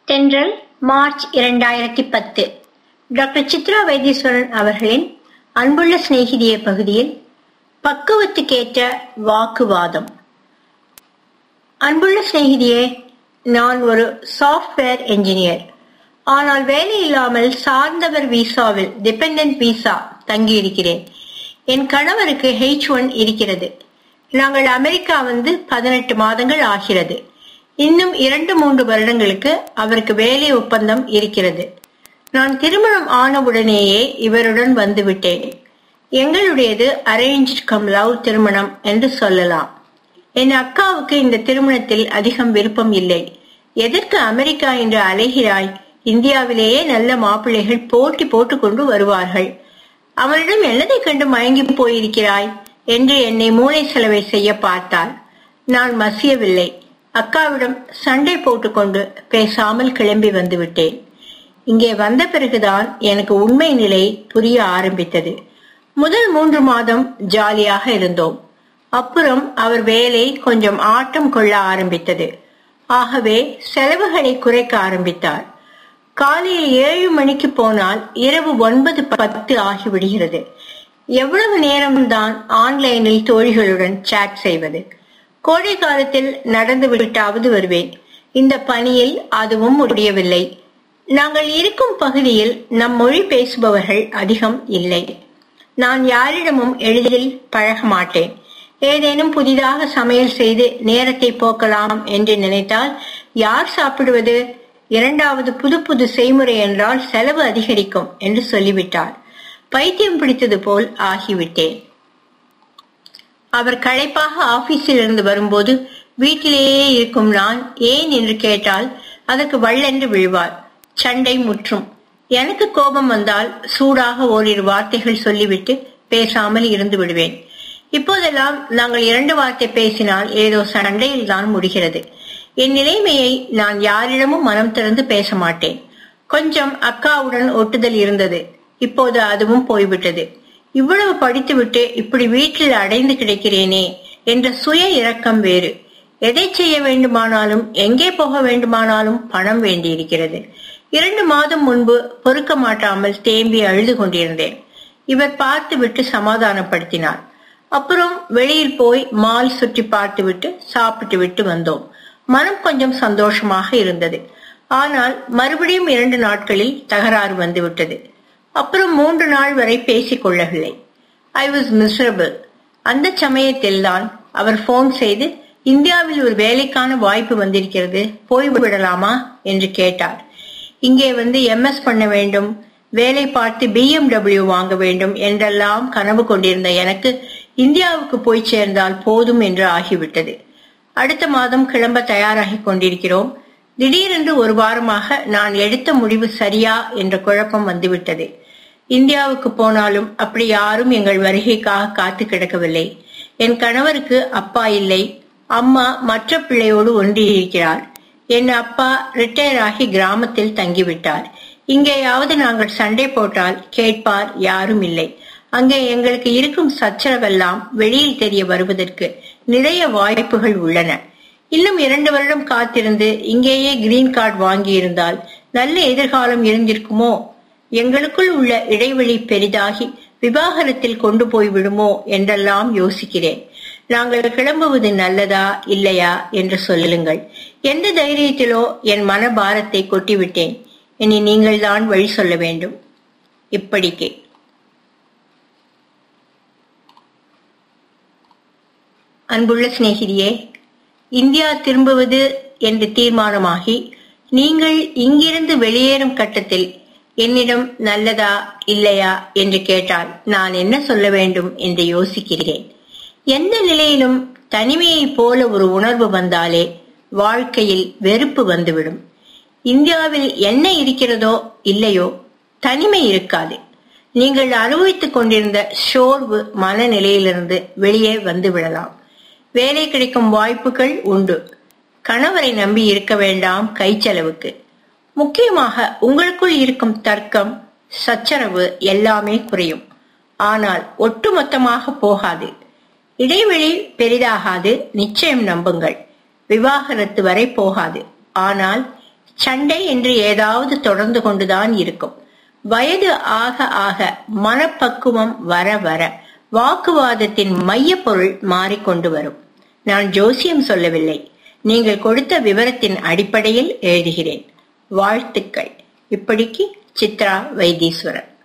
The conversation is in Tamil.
தென்றல் மார்ச் இரண்டாயிரத்தி பத்து டாக்டர் சித்ரா வைத்தீஸ்வரன் அவர்களின் அன்புள்ள சிநேகிதிய பகுதியில் பக்குவத்துக்கேற்ற வாக்குவாதம் அன்புள்ள சிநேகிதியே நான் ஒரு சாஃப்ட்வேர் என்ஜினியர் ஆனால் வேலை இல்லாமல் சார்ந்தவர் விசாவில் டிபெண்டன்ட் விசா தங்கியிருக்கிறேன் என் கணவருக்கு ஹெச் ஒன் இருக்கிறது நாங்கள் அமெரிக்கா வந்து பதினெட்டு மாதங்கள் ஆகிறது இன்னும் இரண்டு மூன்று வருடங்களுக்கு அவருக்கு வேலை ஒப்பந்தம் இருக்கிறது நான் திருமணம் ஆனவுடனேயே இவருடன் வந்துவிட்டேன் எங்களுடையது அரேஞ்ச் கம் லவ் திருமணம் என்று சொல்லலாம் என் அக்காவுக்கு இந்த திருமணத்தில் அதிகம் விருப்பம் இல்லை எதற்கு அமெரிக்கா என்று அலைகிறாய் இந்தியாவிலேயே நல்ல மாப்பிள்ளைகள் போட்டி போட்டுக்கொண்டு வருவார்கள் அவரிடம் என்னதை கண்டு மயங்கி போயிருக்கிறாய் என்று என்னை மூளை செலவை செய்ய பார்த்தாள் நான் மசியவில்லை அக்காவிடம் சண்டை போட்டுக்கொண்டு பேசாமல் கிளம்பி வந்து விட்டேன் இங்கே வந்த பிறகுதான் எனக்கு உண்மை நிலை புரிய ஆரம்பித்தது முதல் மூன்று மாதம் ஜாலியாக இருந்தோம் அப்புறம் அவர் வேலை கொஞ்சம் ஆட்டம் கொள்ள ஆரம்பித்தது ஆகவே செலவுகளை குறைக்க ஆரம்பித்தார் காலையில் ஏழு மணிக்கு போனால் இரவு ஒன்பது பத்து ஆகிவிடுகிறது எவ்வளவு நேரம்தான் ஆன்லைனில் தோழிகளுடன் சாட் செய்வது கோடை காலத்தில் நடந்து விட்டாவது வருவேன் இந்த பணியில் அதுவும் முடியவில்லை நாங்கள் இருக்கும் பகுதியில் நம் மொழி பேசுபவர்கள் அதிகம் இல்லை நான் யாரிடமும் எளிதில் பழக மாட்டேன் ஏதேனும் புதிதாக சமையல் செய்து நேரத்தை போக்கலாம் என்று நினைத்தால் யார் சாப்பிடுவது இரண்டாவது புது புது செய்முறை என்றால் செலவு அதிகரிக்கும் என்று சொல்லிவிட்டார் பைத்தியம் பிடித்தது போல் ஆகிவிட்டேன் அவர் களைப்பாக ஆபீஸில் இருந்து வரும்போது வீட்டிலேயே இருக்கும் நான் ஏன் என்று கேட்டால் அதற்கு வள்ளென்று விழுவார் சண்டை முற்றும் எனக்கு கோபம் வந்தால் சூடாக ஓரிரு வார்த்தைகள் சொல்லிவிட்டு பேசாமல் இருந்து விடுவேன் இப்போதெல்லாம் நாங்கள் இரண்டு வார்த்தை பேசினால் ஏதோ சண்டையில் தான் முடிகிறது என் நிலைமையை நான் யாரிடமும் மனம் திறந்து பேச மாட்டேன் கொஞ்சம் அக்காவுடன் ஒட்டுதல் இருந்தது இப்போது அதுவும் போய்விட்டது இவ்வளவு படித்துவிட்டு இப்படி வீட்டில் அடைந்து கிடைக்கிறேனே என்ற சுய இரக்கம் வேறு எதை செய்ய வேண்டுமானாலும் எங்கே போக வேண்டுமானாலும் பணம் வேண்டியிருக்கிறது இரண்டு மாதம் முன்பு பொறுக்க மாட்டாமல் தேம்பி அழுது கொண்டிருந்தேன் இவர் பார்த்து விட்டு சமாதானப்படுத்தினார் அப்புறம் வெளியில் போய் மால் சுற்றி பார்த்து விட்டு சாப்பிட்டு விட்டு வந்தோம் மனம் கொஞ்சம் சந்தோஷமாக இருந்தது ஆனால் மறுபடியும் இரண்டு நாட்களில் தகராறு வந்துவிட்டது அப்புறம் மூன்று நாள் வரை பேசிக் கொள்ளவில்லை ஐ வாஸ் மிசரபிள் அந்த சமயத்தில் தான் அவர் போன் செய்து இந்தியாவில் ஒரு வேலைக்கான வாய்ப்பு வந்திருக்கிறது போய்விடலாமா என்று கேட்டார் இங்கே வந்து எம்எஸ் பண்ண வேண்டும் வேலை பார்த்து பிஎம்டபிள்யூ வாங்க வேண்டும் என்றெல்லாம் கனவு கொண்டிருந்த எனக்கு இந்தியாவுக்கு போய் சேர்ந்தால் போதும் என்று ஆகிவிட்டது அடுத்த மாதம் கிளம்ப தயாராகி கொண்டிருக்கிறோம் திடீரென்று ஒரு வாரமாக நான் எடுத்த முடிவு சரியா என்ற குழப்பம் வந்துவிட்டது இந்தியாவுக்கு போனாலும் அப்படி யாரும் எங்கள் வருகைக்காக காத்து கிடக்கவில்லை என் கணவருக்கு அப்பா இல்லை அம்மா மற்ற பிள்ளையோடு ஒன்றியிருக்கிறார் என் அப்பா ரிட்டையர் ஆகி கிராமத்தில் தங்கிவிட்டார் இங்கேயாவது நாங்கள் சண்டை போட்டால் கேட்பார் யாரும் இல்லை அங்கே எங்களுக்கு இருக்கும் சச்சரவெல்லாம் வெளியில் தெரிய வருவதற்கு நிறைய வாய்ப்புகள் உள்ளன இன்னும் இரண்டு வருடம் காத்திருந்து இங்கேயே கிரீன் கார்டு வாங்கியிருந்தால் நல்ல எதிர்காலம் இருந்திருக்குமோ எங்களுக்குள் உள்ள இடைவெளி பெரிதாகி விவாகரத்தில் கொண்டு போய் விடுமோ என்றெல்லாம் யோசிக்கிறேன் நாங்கள் கிளம்புவது நல்லதா இல்லையா என்று சொல்லுங்கள் எந்த தைரியத்திலோ என் மன பாரத்தை கொட்டிவிட்டேன் இனி நீங்கள் தான் வழி சொல்ல வேண்டும் இப்படிக்கே அன்புள்ள சிநேகிதியே இந்தியா திரும்புவது என்று தீர்மானமாகி நீங்கள் இங்கிருந்து வெளியேறும் கட்டத்தில் என்னிடம் நல்லதா இல்லையா என்று கேட்டால் நான் என்ன சொல்ல வேண்டும் என்று யோசிக்கிறேன் எந்த நிலையிலும் தனிமையை போல ஒரு உணர்வு வந்தாலே வாழ்க்கையில் வெறுப்பு வந்துவிடும் இந்தியாவில் என்ன இருக்கிறதோ இல்லையோ தனிமை இருக்காது நீங்கள் அனுபவித்துக் கொண்டிருந்த சோர்வு மனநிலையிலிருந்து வெளியே வந்து விடலாம் வேலை கிடைக்கும் வாய்ப்புகள் உண்டு கணவரை நம்பி இருக்க வேண்டாம் கை செலவுக்கு முக்கியமாக உங்களுக்குள் இருக்கும் தர்க்கம் சச்சரவு எல்லாமே குறையும் ஆனால் ஒட்டுமொத்தமாக போகாது இடைவெளி பெரிதாகாது நிச்சயம் நம்புங்கள் விவாகரத்து வரை போகாது ஆனால் சண்டை என்று ஏதாவது தொடர்ந்து கொண்டுதான் இருக்கும் வயது ஆக ஆக மனப்பக்குவம் வர வர வாக்குவாதத்தின் மைய பொருள் மாறிக்கொண்டு வரும் நான் ஜோசியம் சொல்லவில்லை நீங்கள் கொடுத்த விவரத்தின் அடிப்படையில் எழுதுகிறேன் வாழ்த்துக்கள் இப்படிக்கு சித்ரா வைத்தீஸ்வரன்